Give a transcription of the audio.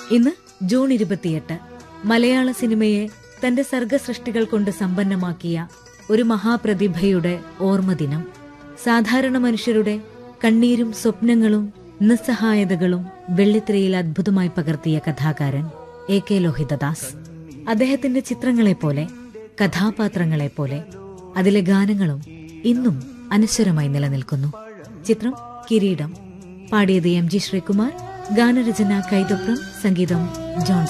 ഇന്ന് ജൂൺ ഇരുപത്തിയെട്ട് മലയാള സിനിമയെ തന്റെ സർഗസൃഷ്ടികൾ കൊണ്ട് സമ്പന്നമാക്കിയ ഒരു മഹാപ്രതിഭയുടെ ഓർമ്മദിനം സാധാരണ മനുഷ്യരുടെ കണ്ണീരും സ്വപ്നങ്ങളും നിസ്സഹായതകളും വെള്ളിത്തിരയിൽ അദ്ഭുതമായി പകർത്തിയ കഥാകാരൻ എ കെ ലോഹിതദാസ് അദ്ദേഹത്തിന്റെ ചിത്രങ്ങളെപ്പോലെ കഥാപാത്രങ്ങളെപ്പോലെ അതിലെ ഗാനങ്ങളും ഇന്നും അനശ്വരമായി നിലനിൽക്കുന്നു ചിത്രം കിരീടം പാടിയത് എം ജി ശ്രീകുമാർ ഗാനരചന കൈതപ്രം സംഗീതം ജോൺ